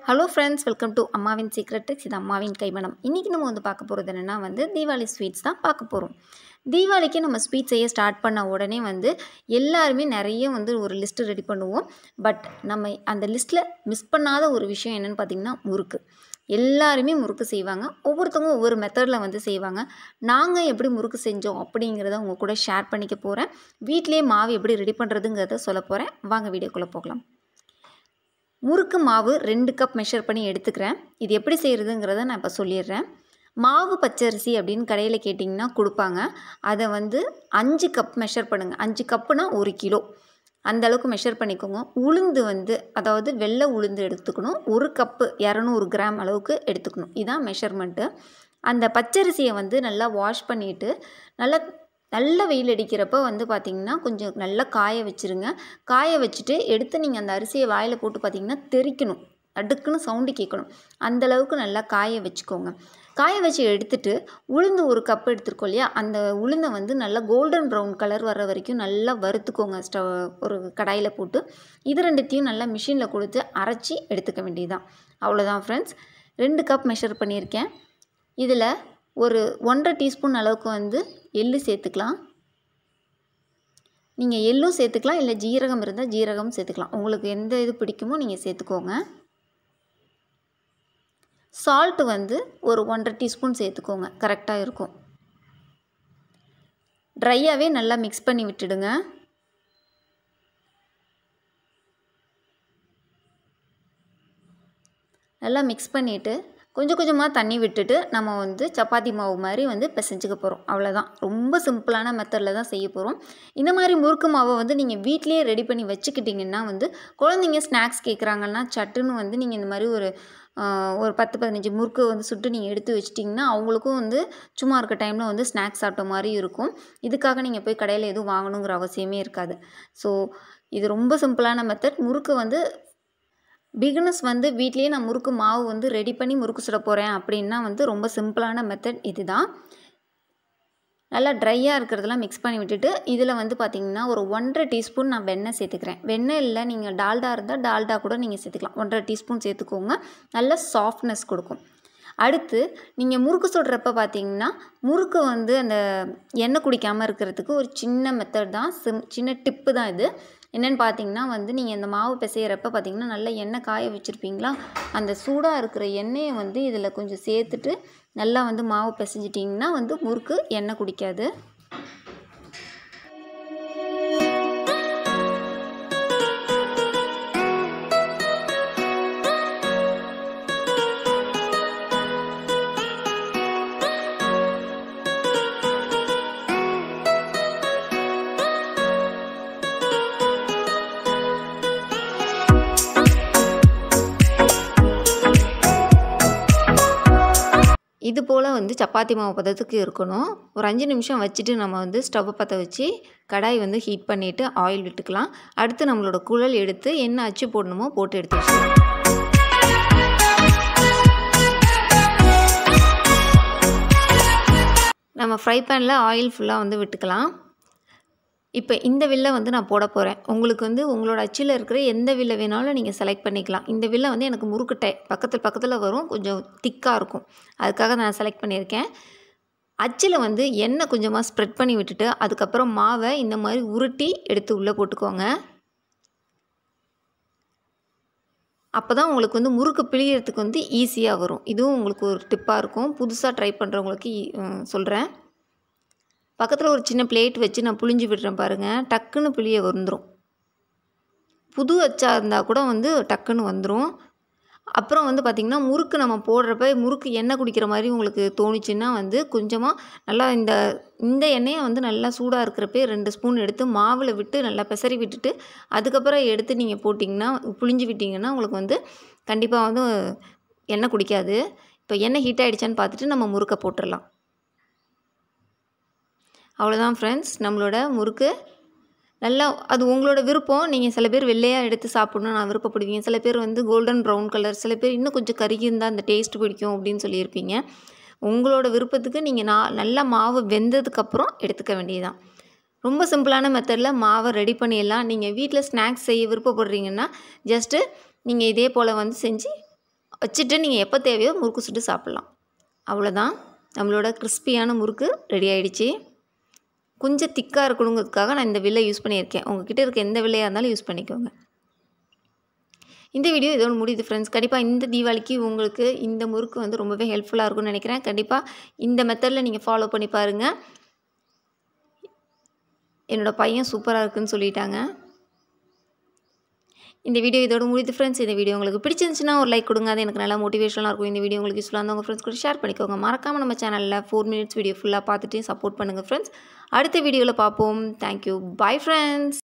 hello friends welcome to அம்மாவின் secret tips இது அம்மாவின் கைமணம் இன்றைக்கி நம்ம வந்து பார்க்க போகிறது என்னென்னா வந்து தீபாவளி ஸ்வீட்ஸ் தான் பார்க்க போகிறோம் தீபாவளிக்கு நம்ம ஸ்வீட் செய்ய ஸ்டார்ட் பண்ண உடனே வந்து எல்லாருமே நிறைய வந்து ஒரு லிஸ்ட்டு ரெடி பண்ணுவோம் பட் நம்ம அந்த லிஸ்ட்டில் மிஸ் பண்ணாத ஒரு விஷயம் என்னென்னு பார்த்திங்கன்னா முறுக்கு எல்லாருமே முறுக்கு செய்வாங்க ஒவ்வொருத்தவங்க ஒவ்வொரு மெத்தடில் வந்து செய்வாங்க நாங்கள் எப்படி முறுக்கு செஞ்சோம் அப்படிங்கிறத உங்கள் கூட ஷேர் பண்ணிக்க போகிறேன் வீட்டிலேயே மாவு எப்படி ரெடி பண்ணுறதுங்கிறத சொல்ல போகிறேன் வாங்க வீடியோக்குள்ளே போகலாம் முறுக்கு மாவு ரெண்டு கப் மெஷர் பண்ணி எடுத்துக்கிறேன் இது எப்படி செய்கிறதுங்கிறத நான் இப்போ சொல்லிடுறேன் மாவு பச்சரிசி அப்படின்னு கடையில் கேட்டிங்கன்னா கொடுப்பாங்க அதை வந்து அஞ்சு கப் மெஷர் பண்ணுங்கள் அஞ்சு கப்புனா ஒரு கிலோ அந்த அளவுக்கு மெஷர் பண்ணிக்கோங்க உளுந்து வந்து அதாவது வெள்ளை உளுந்து எடுத்துக்கணும் ஒரு கப்பு இரநூறு கிராம் அளவுக்கு எடுத்துக்கணும் இதுதான் மெஷர்மெண்ட்டு அந்த பச்சரிசியை வந்து நல்லா வாஷ் பண்ணிவிட்டு நல்லா நல்ல வெயில் அடிக்கிறப்ப வந்து பார்த்திங்கன்னா கொஞ்சம் நல்லா காய வச்சுருங்க காய வச்சுட்டு எடுத்து நீங்கள் அந்த அரிசியை வாயில் போட்டு பார்த்திங்கன்னா தெறிக்கணும் அடுக்குன்னு சவுண்டு கேட்கணும் அந்தளவுக்கு நல்லா காய வச்சுக்கோங்க காய வச்சு எடுத்துட்டு உளுந்து ஒரு கப் எடுத்துருக்கோம் இல்லையா அந்த உளுந்தை வந்து நல்லா கோல்டன் ப்ரௌன் கலர் வர வரைக்கும் நல்லா வறுத்துக்கோங்க ஸ்டவ் ஒரு கடாயில் போட்டு இது ரெண்டுத்தையும் நல்லா மிஷினில் கொடுத்து அரைச்சி எடுத்துக்க வேண்டியதுதான் அவ்வளோதான் ஃப்ரெண்ட்ஸ் ரெண்டு கப் மெஷர் பண்ணியிருக்கேன் இதில் ஒரு ஒன்றரை டீஸ்பூன் அளவுக்கு வந்து எள்ளு சேர்த்துக்கலாம் நீங்கள் எள்ளும் சேர்த்துக்கலாம் இல்லை ஜீரகம் இருந்தால் ஜீரகம் சேர்த்துக்கலாம் உங்களுக்கு எந்த இது பிடிக்குமோ நீங்கள் சேர்த்துக்கோங்க சால்ட்டு வந்து ஒரு ஒன்றரை டீஸ்பூன் சேர்த்துக்கோங்க கரெக்டாக இருக்கும் ட்ரையாகவே நல்லா மிக்ஸ் பண்ணி விட்டுடுங்க நல்லா மிக்ஸ் பண்ணிவிட்டு கொஞ்சம் கொஞ்சமாக தண்ணி விட்டுட்டு நம்ம வந்து சப்பாத்தி மாவு மாதிரி வந்து பிசைஞ்சுக்க போகிறோம் அவ்வளோதான் ரொம்ப சிம்பிளான மெத்தடில் தான் செய்ய போகிறோம் இந்த மாதிரி முறுக்கு மாவை வந்து நீங்கள் வீட்லேயே ரெடி பண்ணி வச்சுக்கிட்டிங்கன்னா வந்து குழந்தைங்க ஸ்நாக்ஸ் கேட்குறாங்கன்னா சட்டுன்னு வந்து நீங்கள் இந்த மாதிரி ஒரு ஒரு பத்து பதினஞ்சு முறுக்கு வந்து சுட்டு நீங்கள் எடுத்து வச்சிட்டிங்கன்னா அவங்களுக்கும் வந்து சும்மா இருக்க டைமில் வந்து ஸ்நாக்ஸ் சாப்பிட்ட மாதிரி இருக்கும் இதுக்காக நீங்கள் போய் கடையில் எதுவும் வாங்கணுங்கிற அவசியமே இருக்காது ஸோ இது ரொம்ப சிம்பிளான மெத்தட் முறுக்கு வந்து பிகினஸ் வந்து வீட்லேயே நான் முறுக்கு மாவு வந்து ரெடி பண்ணி முறுக்கு சுட போகிறேன் அப்படின்னா வந்து ரொம்ப சிம்பிளான மெத்தட் இது தான் நல்லா ட்ரையாக இருக்கிறதெல்லாம் மிக்ஸ் பண்ணி விட்டுட்டு இதில் வந்து பார்த்திங்கன்னா ஒரு ஒன்றரை டீஸ்பூன் நான் வெண்ணெய் சேர்த்துக்கிறேன் வெண்ணெய் இல்லை நீங்கள் டால்டா இருந்தால் டால்டா கூட நீங்கள் சேர்த்துக்கலாம் ஒன்றரை டீஸ்பூன் சேர்த்துக்கோங்க நல்ல சாஃப்ட்னஸ் கொடுக்கும் அடுத்து நீங்கள் முறுக்கு சுடுறப்ப பார்த்தீங்கன்னா முறுக்கு வந்து அந்த எண்ணெய் குடிக்காமல் இருக்கிறதுக்கு ஒரு சின்ன மெத்தட் தான் சிம் சின்ன டிப்பு தான் இது என்னென்னு பார்த்தீங்கன்னா வந்து நீங்கள் இந்த மாவு பிசைகிறப்ப பார்த்தீங்கன்னா நல்லா எண்ணெய் காய வச்சுருப்பீங்களா அந்த சூடாக இருக்கிற எண்ணெயை வந்து இதில் கொஞ்சம் சேர்த்துட்டு நல்லா வந்து மாவு பிசைஞ்சிட்டிங்கன்னா வந்து முறுக்கு எண்ணெய் குடிக்காது இது போல் வந்து சப்பாத்தி மாவு பதத்துக்கு இருக்கணும் ஒரு அஞ்சு நிமிஷம் வச்சுட்டு நம்ம வந்து ஸ்டவ்வை பற்ற வச்சு கடாய் வந்து ஹீட் பண்ணிவிட்டு ஆயில் விட்டுக்கலாம் அடுத்து நம்மளோட குழல் எடுத்து என்ன அச்சு போடணுமோ போட்டு எடுத்து வச்சுக்கலாம் நம்ம ஃப்ரை பேனில் ஆயில் ஃபுல்லாக வந்து விட்டுக்கலாம் இப்போ இந்த வில்லை வந்து நான் போட போகிறேன் உங்களுக்கு வந்து உங்களோட அச்சில் இருக்கிற எந்த வில்லை வேணாலும் நீங்கள் செலக்ட் பண்ணிக்கலாம் இந்த வில்லை வந்து எனக்கு முறுக்குட்டை பக்கத்தில் பக்கத்தில் வரும் கொஞ்சம் திக்காக இருக்கும் அதுக்காக நான் செலக்ட் பண்ணியிருக்கேன் அச்சில் வந்து எண்ணெய் கொஞ்சமாக ஸ்ப்ரெட் பண்ணி விட்டுட்டு அதுக்கப்புறம் மாவை இந்த மாதிரி உருட்டி எடுத்து உள்ளே போட்டுக்கோங்க அப்போ தான் உங்களுக்கு வந்து முறுக்கு பிழியறதுக்கு வந்து ஈஸியாக வரும் இதுவும் உங்களுக்கு ஒரு டிப்பாக இருக்கும் புதுசாக ட்ரை பண்ணுறவங்களுக்கு சொல்கிறேன் பக்கத்தில் ஒரு சின்ன பிளேட் வச்சு நான் புளிஞ்சு விடுறேன் பாருங்கள் டக்குன்னு புளிய வந்துடும் புது அச்சா இருந்தால் கூட வந்து டக்குன்னு வந்துடும் அப்புறம் வந்து பார்த்திங்கன்னா முறுக்கு நம்ம போடுறப்ப முறுக்கு எண்ணெய் குடிக்கிற மாதிரி உங்களுக்கு தோணுச்சுன்னா வந்து கொஞ்சமாக நல்லா இந்த இந்த எண்ணெயை வந்து நல்லா சூடாக இருக்கிறப்பே ரெண்டு ஸ்பூன் எடுத்து மாவில் விட்டு நல்லா பெசரி விட்டுட்டு அதுக்கப்புறம் எடுத்து நீங்கள் போட்டிங்கன்னா புளிஞ்சு விட்டிங்கன்னா உங்களுக்கு வந்து கண்டிப்பாக வந்து எண்ணெய் குடிக்காது இப்போ எண்ணெய் ஹீட் ஆகிடுச்சான்னு பார்த்துட்டு நம்ம முறுக்கை போட்டுடலாம் அவ்வளோதான் ஃப்ரெண்ட்ஸ் நம்மளோட முறுக்கு நல்லா அது உங்களோட விருப்பம் நீங்கள் சில பேர் வெள்ளையாக எடுத்து சாப்பிட்ணும் நான் விருப்பப்படுவீங்க சில பேர் வந்து கோல்டன் ப்ரௌன் கலர் சில பேர் இன்னும் கொஞ்சம் கருகி இருந்தால் அந்த டேஸ்ட் பிடிக்கும் அப்படின்னு சொல்லியிருப்பீங்க உங்களோட விருப்பத்துக்கு நீங்கள் நான் நல்லா மாவு வெந்ததுக்கப்புறம் எடுத்துக்க வேண்டியதுதான் ரொம்ப சிம்பிளான மெத்தடில் மாவை ரெடி பண்ணிடலாம் நீங்கள் வீட்டில் ஸ்நாக்ஸ் செய்ய விருப்பப்படுறீங்கன்னா ஜஸ்ட்டு நீங்கள் இதே போல் வந்து செஞ்சு வச்சுட்டு நீங்கள் எப்போ தேவையோ முறுக்கு சுட்டு சாப்பிட்லாம் அவ்வளோதான் நம்மளோட கிறிஸ்பியான முறுக்கு ரெடி ஆகிடுச்சு கொஞ்சம் திக்காக இருக்கணுங்கிறதுக்காக நான் இந்த வில்லை யூஸ் பண்ணியிருக்கேன் உங்ககிட்ட இருக்க எந்த வில்லையாக இருந்தாலும் யூஸ் பண்ணிக்கோங்க இந்த வீடியோ இதோட முடியுது ஃப்ரெண்ட்ஸ் கண்டிப்பாக இந்த தீபாவளிக்கு உங்களுக்கு இந்த முறுக்கு வந்து ரொம்பவே ஹெல்ப்ஃபுல்லாக இருக்கும்னு நினைக்கிறேன் கண்டிப்பாக இந்த மெத்தடில் நீங்கள் ஃபாலோ பண்ணி பாருங்கள் என்னோடய பையன் சூப்பராக இருக்குன்னு சொல்லிட்டாங்க இந்த வீடியோ இதோட முடியுது ஃப்ரெண்ட்ஸ் இந்த வீடியோ உங்களுக்கு பிடிச்சிருந்துச்சுன்னா ஒரு லைக் கொடுங்க அது எனக்கு நல்லா மோட்டிவேஷனாக இருக்கும் இந்த வீடியோ உங்களுக்கு யூஸ்ஃபுல்லாக இருந்தால் உங்கள் ஃப்ரெண்ட்ஸ் கூட ஷேர் பண்ணிக்கோங்க மறக்காமல் நம்ம சேனலில் ஃபோர் மினிட்ஸ் வீடியோ ஃபுல்லாக பார்த்துட்டு சப்போர்ட் பண்ணுங்கள் ஃப்ரெண்ட்ஸ் அடுத்த வீடியோவில் பார்ப்போம் தேங்க்யூ பை ஃப்ரெண்ட்ஸ்